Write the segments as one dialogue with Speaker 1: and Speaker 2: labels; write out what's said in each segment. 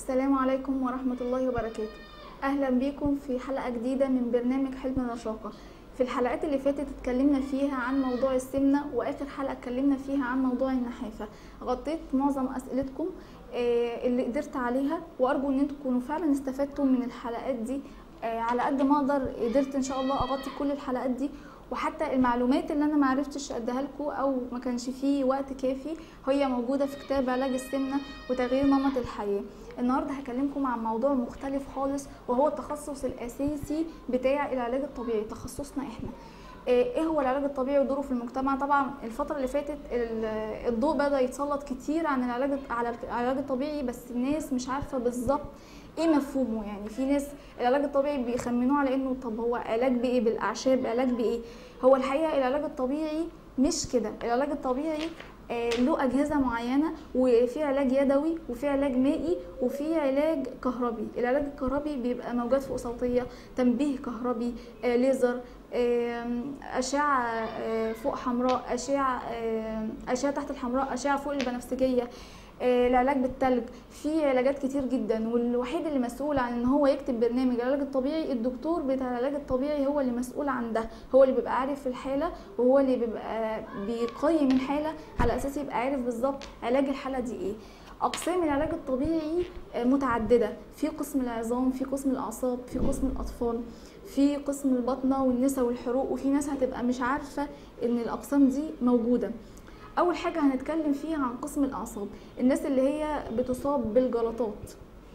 Speaker 1: السلام عليكم ورحمة الله وبركاته أهلا بيكم في حلقة جديدة من برنامج حلم الرشاقة في الحلقات اللي فاتت اتكلمنا فيها عن موضوع السمنة وآخر حلقة اتكلمنا فيها عن موضوع النحافة غطيت معظم أسئلتكم آه، اللي قدرت عليها وأرجو إن انتم تكونوا فعلا استفدتوا من الحلقات دي آه، على قد ما أقدر قدرت إن شاء الله أغطي كل الحلقات دي وحتى المعلومات اللي انا معرفتش اديها لكم او ما كانش فيه وقت كافي هي موجوده في كتاب علاج السمنه وتغيير نمط الحياه النهارده هكلمكم عن موضوع مختلف خالص وهو التخصص الاساسي بتاع العلاج الطبيعي تخصصنا احنا ايه هو العلاج الطبيعي ودوره في المجتمع طبعا الفتره اللي فاتت ال- الضوء بدا يتسلط كتير عن العلاج على العلاج الطبيعي بس الناس مش عارفه بالظبط ايه مفهومه يعني في ناس العلاج الطبيعي بيخمنوه على انه طب هو علاج بايه بالاعشاب علاج بايه هو الحقيقه العلاج الطبيعي مش كده العلاج الطبيعي آه، له اجهزه معينه وفي علاج يدوي وفي علاج مائي وفي علاج كهربي العلاج الكهربي بيبقى موجات فوق صوتيه تنبيه كهربي آه، ليزر آم، اشعه آه، فوق حمراء اشعه آم، اشعه تحت الحمراء اشعه فوق البنفسجيه آه، العلاج بالتلج في علاجات كتير جدا والوحيد اللي مسؤول عن ان هو يكتب برنامج العلاج الطبيعي الدكتور بتاع العلاج الطبيعي هو اللي مسؤول عن ده هو اللي بيبقى عارف الحاله وهو اللي بيبقى بيقيم الحاله على اساس يبقى عارف بالظبط علاج الحاله دي ايه اقسام العلاج الطبيعي آه، متعدده في قسم العظام في قسم الاعصاب في قسم الاطفال في قسم البطنه والنساء والحروق وفي ناس هتبقى مش عارفه ان الاقسام دي موجوده اول حاجه هنتكلم فيها عن قسم الاعصاب الناس اللي هي بتصاب بالجلطات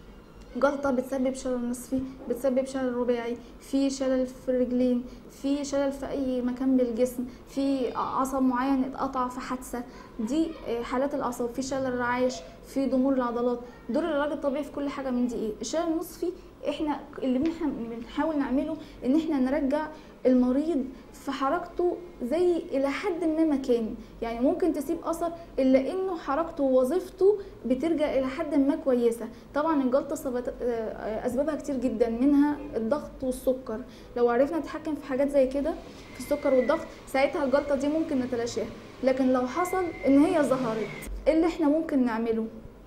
Speaker 1: جلطه بتسبب شلل نصفي بتسبب شلل رباعي في شلل في الرجلين في شلل في اي مكان بالجسم في عصب معين اتقطع في حادثه دي آه، حالات الاعصاب في شلل الرعاش في ضمور العضلات دور العلاج الطبيعي في كل حاجه من دي ايه الشلل النصفي احنا اللي بنح- بنحاول نعمله ان احنا نرجع المريض في حركته زي الى حد ما مكان يعني ممكن تسيب اثر الا انه حركته ووظيفته بترجع الى حد ما كويسه طبعا الجلطه سبت- آه، اسبابها كتير جدا منها الضغط والسكر لو عرفنا نتحكم في حاجات زي كده في السكر والضغط ساعتها الجلطه دي ممكن نتلاشاها لكن لو حصل ان هي ظهرت ايه اللي احنا ممكن نعمله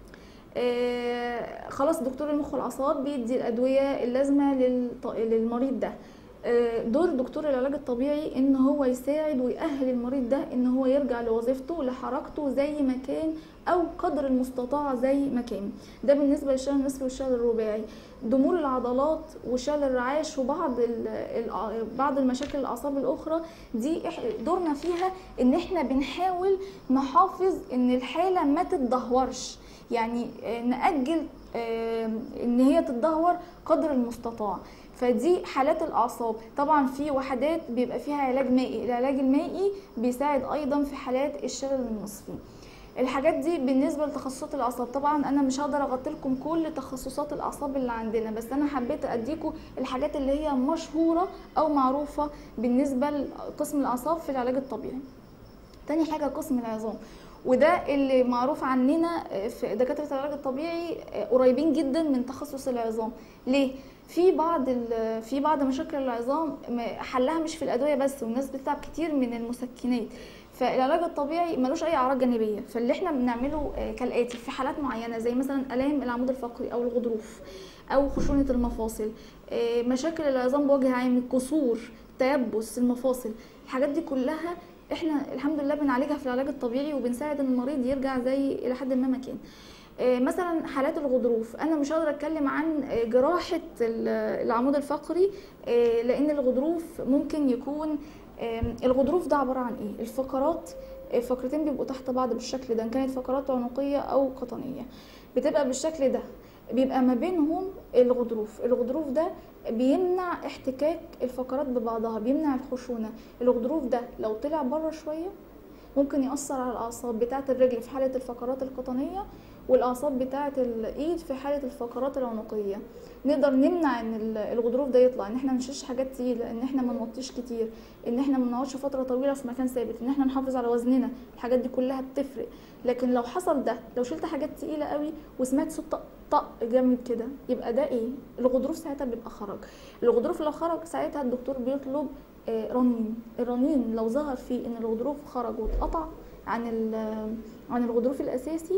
Speaker 1: آه خلاص دكتور المخ والاعصاب بيدي الادويه اللازمه للط- للمريض ده آه، دور دكتور العلاج الطبيعي ان هو يساعد ويأهل المريض ده ان هو يرجع لوظيفته لحركته زي ما كان او قدر المستطاع زي ما كان ده بالنسبه للشلل النصفي والشلل الرباعي ضمور العضلات وشلل الرعاش وبعض ال- ال- بعض المشاكل الاعصاب الاخرى دي إح- دورنا فيها ان احنا بنحاول نحافظ ان الحاله ما تتدهورش يعني آه، نأجل آه، ان هي تتدهور قدر المستطاع فدي حالات الاعصاب طبعا في وحدات بيبقى فيها علاج مائي العلاج المائي بيساعد ايضا في حالات الشلل النصفي الحاجات دي بالنسبه لتخصصات الاعصاب طبعا انا مش هقدر اغطي لكم كل تخصصات الاعصاب اللي عندنا بس انا حبيت اديكم الحاجات اللي هي مشهوره او معروفه بالنسبه لقسم الاعصاب في العلاج الطبيعي تاني حاجه قسم العظام وده اللي معروف عننا في دكاتره العلاج الطبيعي قريبين جدا من تخصص العظام ليه في بعض ال- في بعض مشاكل العظام م- حلها مش في الادويه بس والناس بتتعب كتير من المسكنات فالعلاج الطبيعي ملوش اي اعراض جانبيه فاللي احنا بنعمله آه، كالاتي في حالات معينه زي مثلا الام العمود الفقري او الغضروف او خشونه المفاصل آه، مشاكل العظام بوجه عام الكسور تيبس المفاصل الحاجات دي كلها احنا الحمد لله بنعالجها في العلاج الطبيعي وبنساعد ان المريض يرجع زي الى حد ما مكان آه، مثلا حالات الغضروف انا مش هقدر اتكلم عن آه، جراحه ال- العمود الفقري آه، لان الغضروف ممكن يكون آم، الغضروف ده عباره عن ايه الفقرات الفقرتين بيبقوا تحت بعض بالشكل ده ان كانت فقرات عنقيه او قطنيه بتبقى بالشكل ده بيبقى ما بينهم الغضروف الغضروف ده بيمنع احتكاك الفقرات ببعضها بيمنع الخشونه الغضروف ده لو طلع بره شويه ممكن يأثر على الأعصاب بتاعة الرجل في حالة الفقرات القطنية والأعصاب بتاعة الإيد في حالة الفقرات العنقية نقدر نمنع ان ال- الغضروف ده يطلع ان احنا ما نشيلش حاجات تقيله ان احنا ما نوطيش كتير ان احنا ما نقعدش فتره طويله في مكان ثابت ان احنا نحافظ على وزننا الحاجات دي كلها بتفرق لكن لو حصل ده لو شلت حاجات تقيله قوي وسمعت صوت طق طق جامد كده يبقى ده ايه الغضروف ساعتها بيبقى خرج الغضروف لو خرج ساعتها الدكتور بيطلب آه، رنين الرنين لو ظهر فيه ان الغضروف خرج واتقطع عن ال- عن الغضروف الاساسي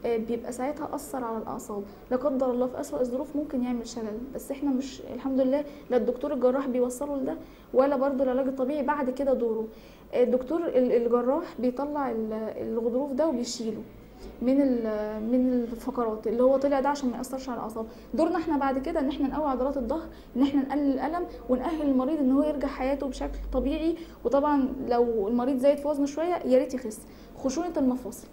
Speaker 1: آه، بيبقى ساعتها اثر على الاعصاب لا قدر الله في اسوأ الظروف ممكن يعمل شلل بس احنا مش الحمد لله لا الدكتور الجراح بيوصله لده ولا برضه العلاج الطبيعي بعد كده دوره آه، الدكتور ال- الجراح بيطلع ال- الغضروف ده وبيشيله من ال- من الفقرات اللي هو طلع ده عشان ما ياثرش على الاعصاب دورنا احنا بعد كده ان احنا نقوي عضلات الظهر ان احنا نقلل الالم ونأهل المريض ان هو يرجع حياته بشكل طبيعي وطبعا لو المريض زايد في وزنه شويه يا ريت يخس خشونه المفاصل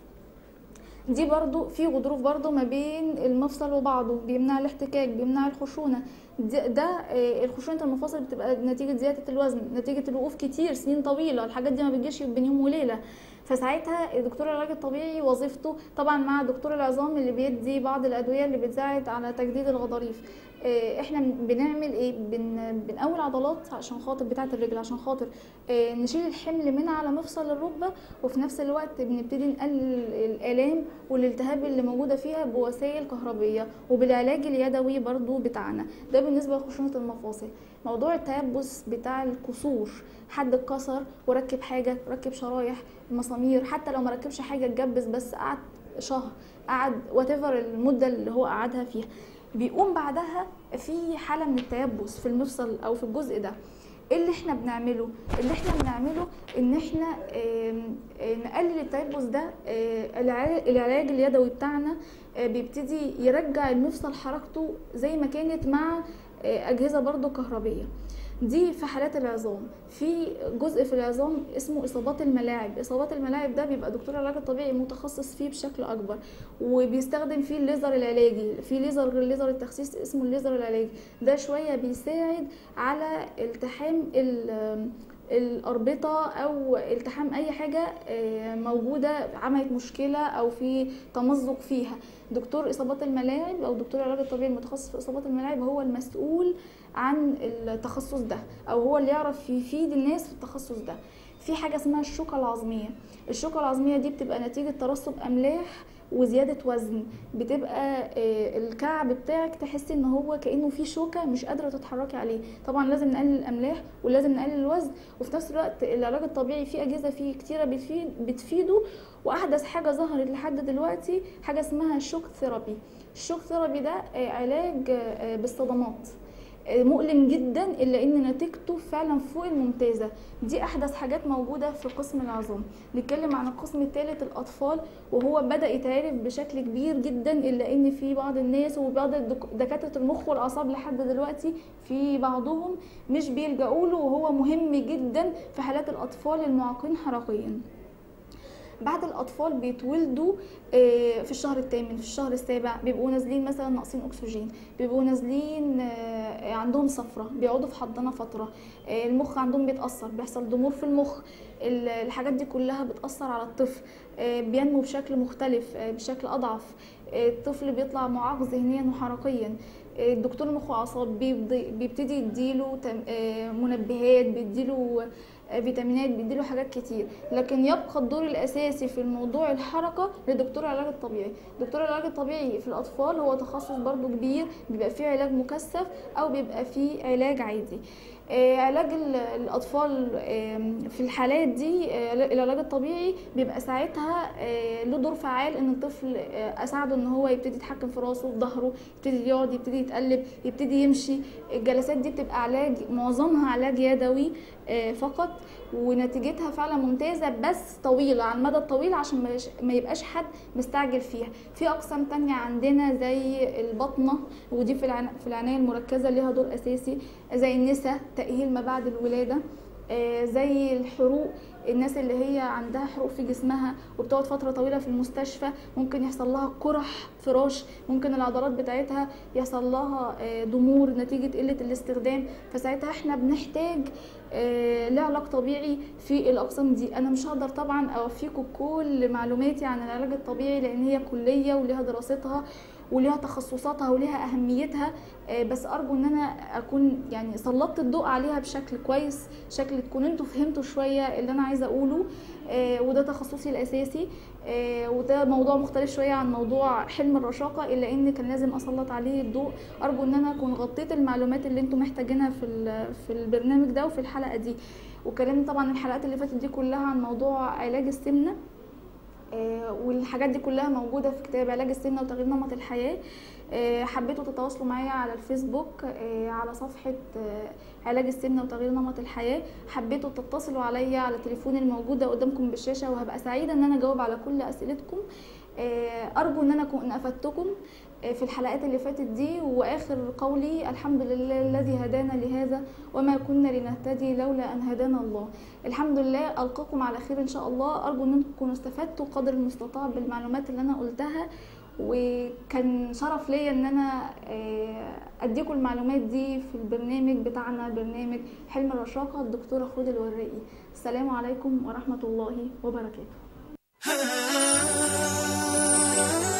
Speaker 1: دي برضو في غضروف برضو ما بين المفصل وبعضه بيمنع الاحتكاك بيمنع الخشونه ده, ده آه، الخشونه المفاصل بتبقى نتيجه زياده الوزن نتيجه الوقوف كتير سنين طويله الحاجات دي ما بتجيش بين يوم وليله فساعتها دكتور العلاج الطبيعي وظيفته طبعا مع دكتور العظام اللي بيدي بعض الادويه اللي بتساعد على تجديد الغضاريف آه، احنا بنعمل ايه بن بنقوي العضلات عشان خاطر بتاعه الرجل عشان خاطر آه، نشيل الحمل من على مفصل الركبه وفي نفس الوقت بنبتدي نقلل الالام والالتهاب اللي موجوده فيها بوسائل كهربيه وبالعلاج اليدوي برضو بتاعنا ده بالنسبه لخشونه المفاصل موضوع التيبس بتاع الكسور حد اتكسر وركب حاجه ركب شرايح مسامير حتى لو ما ركبش حاجه اتجبس بس قعد شهر قعد وات المده اللي هو قعدها فيها بيقوم بعدها في حاله من التيبس في المفصل او في الجزء ده ايه اللي احنا بنعمله اللي احنا بنعمله ان احنا آم، آه، نقلل التيبس ده آه، العلاج العلاج اليدوي بتاعنا آه، بيبتدي يرجع المفصل حركته زي ما كانت مع آه، اجهزه برضو كهربيه دي في حالات العظام في جزء في العظام اسمه اصابات الملاعب اصابات الملاعب ده بيبقى دكتور العلاج الطبيعي متخصص فيه بشكل اكبر وبيستخدم فيه الليزر العلاجي في ليزر غير ليزر التخسيس اسمه الليزر العلاجي ده شويه بيساعد على التحام ال- الأربطة أو التحام أي حاجة آه، موجودة عملت مشكلة أو في تمزق فيها دكتور إصابات الملاعب أو دكتور العلاج الطبيعي المتخصص في إصابات الملاعب هو المسؤول عن التخصص ده أو هو اللي يعرف يفيد الناس في التخصص ده في حاجة اسمها الشوكة العظمية الشوكة العظمية دي بتبقى نتيجة ترسب أملاح وزيادة وزن بتبقى آه، الكعب بتاعك تحس ان هو كأنه في شوكة مش قادرة تتحركي عليه طبعا لازم نقلل الأملاح ولازم نقلل الوزن وفي نفس الوقت العلاج الطبيعي فيه أجهزة فيه كتيرة بتفيد بتفيده وأحدث حاجة ظهرت لحد دلوقتي حاجة اسمها الشوك ثيرابي الشوك ثيرابي ده آه، علاج آه، بالصدمات آه، مؤلم جدا الا ان نتيجته فعلا فوق الممتازه دي احدث حاجات موجوده في قسم العظام نتكلم عن القسم الثالث الاطفال وهو بدا يتعرف بشكل كبير جدا الا ان في بعض الناس وبعض الدك- دكاتره المخ والاعصاب لحد دلوقتي في بعضهم مش بيلجأوا له وهو مهم جدا في حالات الاطفال المعاقين حركيا بعد الاطفال بيتولدوا آه، في الشهر الثامن في الشهر السابع بيبقوا نازلين مثلا ناقصين اكسجين بيبقوا نازلين آه، عندهم صفرة بيقعدوا في حضانه فتره آه، المخ عندهم بيتاثر بيحصل ضمور في المخ ال- الحاجات دي كلها بتاثر على الطفل آه، بينمو بشكل مختلف آه، بشكل اضعف آه، الطفل بيطلع معاق ذهنيا وحركيا آه، الدكتور المخ واعصاب بيبض- بيبتدي يديله تم- آه، منبهات بيديله آه، فيتامينات بيديله حاجات كتير لكن يبقى الدور الاساسي في الموضوع الحركه لدكتور العلاج الطبيعي دكتور العلاج الطبيعي في الاطفال هو تخصص برضو كبير بيبقى فيه علاج مكثف او بيبقى فيه علاج عادي آه، علاج ال- الاطفال آم، في الحالات دي آه، العلاج الطبيعي بيبقى ساعتها آه، له دور فعال ان الطفل آه، اساعده ان هو يبتدي يتحكم في راسه في ظهره يبتدي يقعد يبتدي يتقلب يبتدي يمشي الجلسات دي بتبقى علاج معظمها علاج يدوي آه، فقط ونتيجتها فعلا ممتازه بس طويله على المدى الطويل عشان ما يش- ما يبقاش حد مستعجل فيها في اقسام تانية عندنا زي البطنه ودي في العنا- في العنايه المركزه ليها دور اساسي زي النساء تاهيل ما بعد الولاده آه، زي الحروق الناس اللي هي عندها حروق في جسمها وبتقعد فتره طويله في المستشفى ممكن يحصل لها قرح فراش ممكن العضلات بتاعتها يحصل لها آه، ضمور نتيجه قله الاستخدام فساعتها احنا بنحتاج آه، لعلاج طبيعي في الاقسام دي انا مش هقدر طبعا اوفيكم كل معلوماتي عن العلاج الطبيعي لان هي كليه وليها دراستها وليها تخصصاتها وليها اهميتها آه، بس ارجو ان انا اكون يعني سلطت الضوء عليها بشكل كويس شكل تكون انتوا فهمتوا شويه اللي انا عايزه اقوله آه، وده تخصصي الاساسي آه، وده موضوع مختلف شويه عن موضوع حلم الرشاقه الا ان كان لازم اسلط عليه الضوء ارجو ان انا اكون غطيت المعلومات اللي انتوا محتاجينها في ال- في البرنامج ده وفي الحلقه دي وكلامي طبعا الحلقات اللي فاتت دي كلها عن موضوع علاج السمنه آه، والحاجات دي كلها موجودة في كتاب علاج السمنة وتغيير نمط الحياة آه، حبيتوا تتواصلوا معايا على الفيسبوك آه، على صفحة آه، علاج السمنة وتغيير نمط الحياة حبيتوا تتصلوا عليا على التليفون الموجودة قدامكم بالشاشة وهبقى سعيدة ان انا اجاوب على كل اسئلتكم آه، ارجو ان انا اكون افدتكم آه، في الحلقات اللي فاتت دي واخر قولي الحمد لله الذي هدانا لهذا وما كنا لنهتدي لولا ان هدانا الله الحمد لله القاكم على خير ان شاء الله ارجو ان انتم تكونوا استفدتوا قدر المستطاع بالمعلومات اللي انا قلتها وكان شرف ليا ان انا آه، اديكم المعلومات دي في البرنامج بتاعنا برنامج حلم الرشاقه الدكتوره خلود الوراقي السلام عليكم ورحمه الله وبركاته